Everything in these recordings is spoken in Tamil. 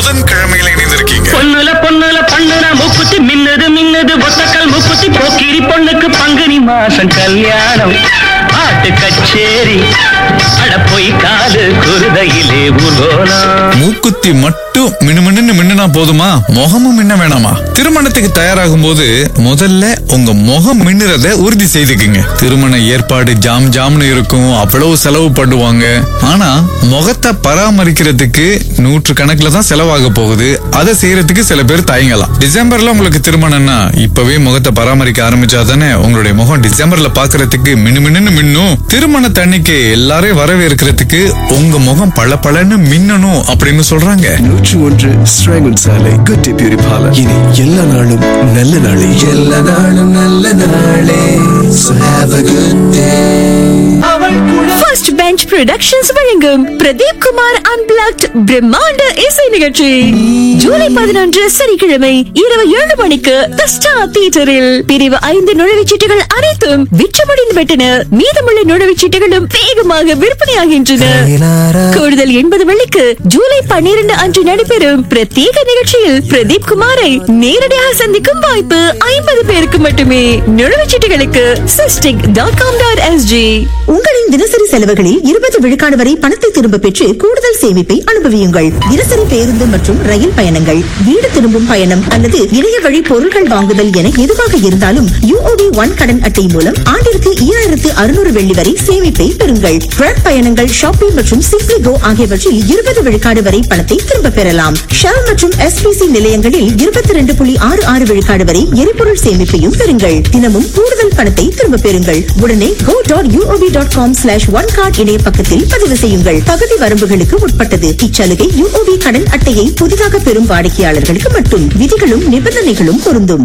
புதன்கிழமையில இணைந்திருக்கீங்க பொண்ணுல பொண்ணுல பண்ணுன மூக்குத்தி மின்னுது மின்னுது ஒத்தக்கல் மூக்குத்தி போக்கிரி பொண்ணுக்கு பங்குனி மாசம் கல்யாணம் பாட்டு கச்சேரி அட போய் காது குருதையிலே ஊர்கோலம் மூக்குத்தி மட்டும் மினுமின்னு மின்னுனா போதுமா முகமும் மின்ன வேணாமா திருமணத்துக்கு தயாராகும் போது முதல்ல உங்க முகம் மின்னுறத உறுதி செய்துக்குங்க திருமண ஏற்பாடு ஜாம் ஜாம்னு இருக்கும் அவ்வளவு செலவு பண்ணுவாங்க ஆனா முகத்தை பராமரிக்கிறதுக்கு நூற்று கணக்குல தான் செலவாக போகுது அதை செய்யறதுக்கு சில பேர் தயங்கலாம் டிசம்பர்ல உங்களுக்கு திருமணம்னா இப்பவே முகத்தை பராமரிக்க ஆரம்பிச்சா தானே உங்களுடைய முகம் டிசம்பர்ல பாக்குறதுக்கு மினுமின்னு மின்னும் திருமண தண்ணிக்கு எல்லாரையும் வரவேற்கிறதுக்கு உங்க முகம் பளபளன்னு மின்னணும் அப்படின்னு சொல்றாங்க நூற்று ஒன்று ஸ்ராங்கன் சாலை குட்டி பியூரி பார்லர் இனி எல்லா நாளும் நல்ல நாளே எல்லா நாளும் நல்ல நாளே So have a good first bench productions வழங்கும் பிரதீப் குமார் அன்பிளாக்ட் பிரம்மாண்ட இசை நிகழ்ச்சி ஜூலை பதினொன்று சனிக்கிழமை இரவு ஏழு மணிக்கு தி ஸ்டார் தியேட்டரில் பிரிவு ஐந்து நுழைவுச்சீட்டுகள் அனைத்தும் விற்றமடைந்து விட்டன மீதமுள்ள நுழைவுச்சீட்டுகளும் வேகமாக விற்பனையாகின்றன கூடுதல் எண்பது வெள்ளிக்கு ஜூலை பன்னிரண்டு அன்று நடைபெறும் பிரத்யேக நிகழ்ச்சியில் பிரதீப் குமாரை நேரடியாக சந்திக்கும் வாய்ப்பு ஐம்பது பேருக்கு மட்டுமே நுழைவுச்சீட்டுகளுக்கு SISTIC dot com dot SG உங்களின் தினசரி செலவுகளில் இருபது விழுக்காடு வரை பணத்தை திரும்ப பெற்று கூடுதல் சேமிப்பை அனுபவியுங்கள் தினசரி பேருந்து மற்றும் ரயில் பயணங்கள் வீடு திரும்பும் பயணம் அல்லது இணைய வழி பொருட்கள் வாங்குதல் என எதுவாக இருந்தாலும் யூஓபி ஒன் கடன் அட்டை மூலம் ஆண்டிற்கு ஈராயிரத்து அறுநூறு வெள்ளி வரை சேமிப்பை பெறுங்கள் ட்ரக் பயணங்கள் ஷாப்பிங் மற்றும் சிப்ளி கோ ஆகியவற்றில் இருபது விழுக்காடு வரை பணத்தை திரும்ப பெறலாம் ஷெல் மற்றும் எஸ்பிசி நிலையங்களில் இருபத்தி ரெண்டு புள்ளி ஆறு ஆறு விழுக்காடு வரை எரிபொருள் சேமிப்பையும் பெறுங்கள் தினமும் கூடுதல் பணத்தை திரும்ப பெறுங்கள் உடனே go dot UOB dot com slash one card இணைய பக்கத்தில் பதிவு செய்யுங்கள் தகுதி வரம்புகளுக்கு உட்பட்டது இச்சலுகை யூஓபி கடன் அட்டையை புதிதாக பெறும் வாடிக்கையாளர்களுக்கு மட்டும் விதிகளும் நிபந்தனைகளும் பொருந்தும்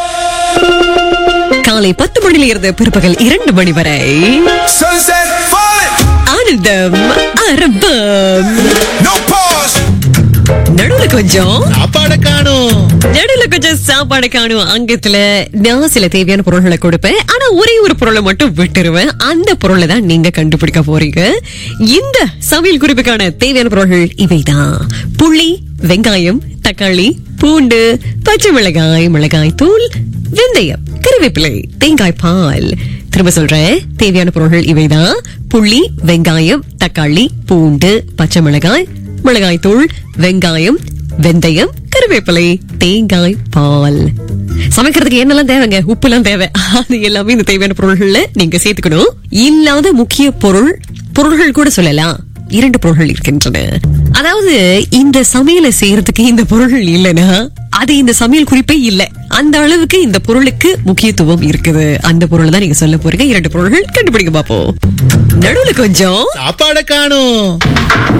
காலை பத்து மணியில இருந்து பிற்பகல் இரண்டு மணி வரை Sunset falling, ஆனந்தம் அரபம் no pause. நடுவுல கொஞ்சம் சாப்பாட காணும் நடுவுல கொஞ்சம் சாப்பாடு காணும் அங்கத்துல நான் சில தேவையான பொருள்களை கொடுப்பேன் ஆனா ஒரே ஒரு பொருளை மட்டும் விட்டுருவேன் அந்த பொருளை தான் நீங்க கண்டுபிடிக்க போறீங்க இந்த சமையல் குறிப்புக்கான தேவையான பொருள்கள் இவைதான் புளி வெங்காயம் தக்காளி பூண்டு பச்சை மிளகாய் மிளகாய் தூள் வெந்தயம் கருவேப்பிலை தேங்காய் பால் திரும்ப சொல்றேன் தேவையான பொருள்கள் இவைதான் புளி வெங்காயம் தக்காளி பூண்டு பச்சை மிளகாய் மிளகாய் தூள் வெங்காயம் வெந்தயம் கருவேப்பிலை தேங்காய் பால் சமைக்கிறதுக்கு என்னெல்லாம் தேவைங்க உப்பு எல்லாம் தேவை அது எல்லாமே இந்த தேவையான பொருள்கள்ல நீங்க சேர்த்துக்கணும் இல்லாத முக்கிய பொருள் பொருள்கள் கூட சொல்லலாம் இரண்டு பொருள்கள் இருக்கின்றன அதாவது இந்த சமையலை செய்யறதுக்கு இந்த பொருள்கள் இல்லைன்னா அது இந்த சமையல் குறிப்பே இல்ல அந்த அளவுக்கு இந்த பொருளுக்கு முக்கியத்துவம் இருக்குது அந்த பொருள் தான் நீங்க சொல்ல போறீங்க இரண்டு பொருள்கள் கண்டுபிடிக்க பாப்போம் நடுவுல கொஞ்சம் சாப்பாட காணும்